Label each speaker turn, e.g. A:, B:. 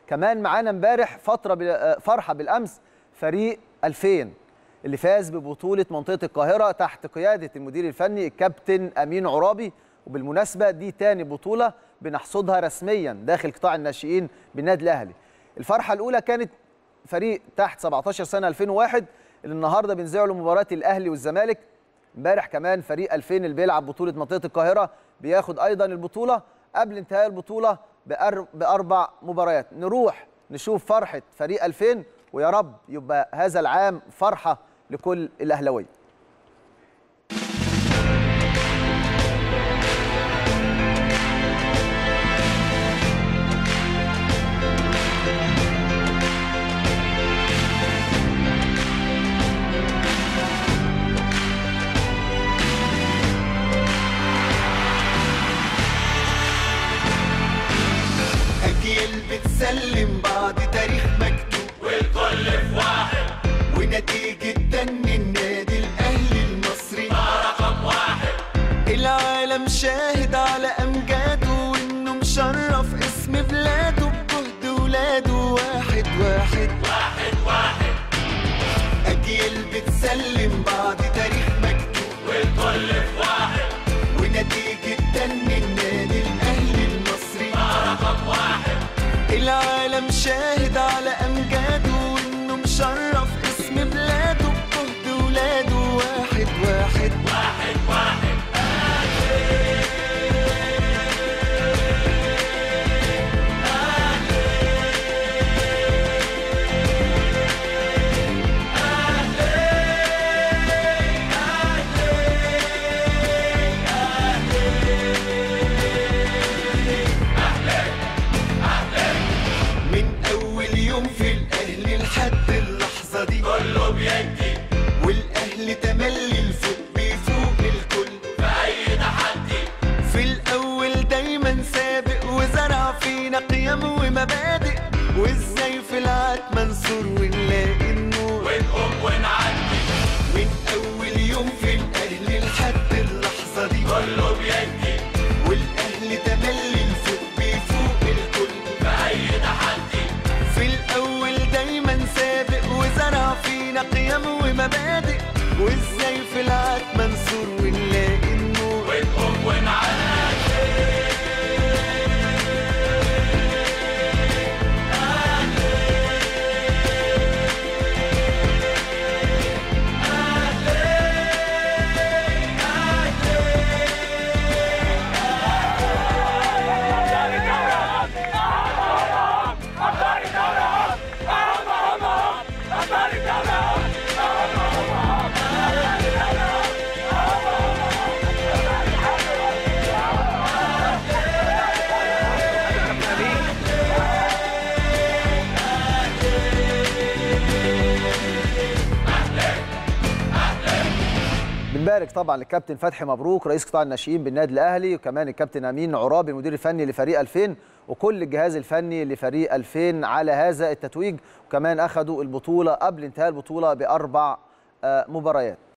A: كمان معانا امبارح فتره بال- فرحه بالامس فريق 2000 اللي فاز ببطوله منطقه القاهره تحت قياده المدير الفني الكابتن امين عرابي وبالمناسبه دي تاني بطوله بنحصدها رسميا داخل قطاع الناشئين بالنادي الاهلي الفرحه الاولى كانت فريق تحت 17 سنه 2001 اللي النهارده بينزعوا له مباراه الاهلي والزمالك امبارح كمان فريق 2000 اللي بيلعب بطوله منطقه القاهره بياخد ايضا البطوله قبل انتهاء البطوله بأر... باربع مباريات نروح نشوف فرحه فريق 2000 ويا رب يبقى هذا العام فرحه لكل الاهلاويه
B: أجيال بتسلم بعض تاريخ مكتوب والكل في واحد ونتيجة دن النادي الأهلي المصري رقم واحد العالم شاهد على أمجاده وإنه مشرف اسم بلاده بجهد ولاده واحد واحد واحد واحد أجيال بتسلم بعض تاريخ مكتوب والكل في واحد ونتيجة دن النادي الأهلي المصري رقم واحد العالم شاهد على أمجاده وإنه مشرف اسم بلاده بجهد ولاده واحد واحد واحد واحد من أول يوم في الأهلي لحد اللحظة دي كله بيدي والأهلي تملي الفوق بيفوق الكل في أي تحدي في الأول دايما سابق وزرع فينا قيم ومبادئ وإزاي في العاد منصور ونلاقي النور ونقوم ونعدي من أول يوم في الأهلي لحد اللحظة دي كله بيدي والأهلي تملي الفوق بيفوق الكل في أي تحدي في الأول دايما سابق وزرع فينا قيم ومبادئ وإزاي في العاد منصور ونلاقي النور ونقوم ونعدي
A: بنبارك طبعا للكابتن فتحي مبروك رئيس قطاع الناشئين بالنادي الاهلي وكمان الكابتن امين عرابي المدير الفني لفريق 2000 وكل الجهاز الفني لفريق 2000 على هذا التتويج وكمان اخذوا البطوله قبل انتهاء البطوله باربع آه، مباريات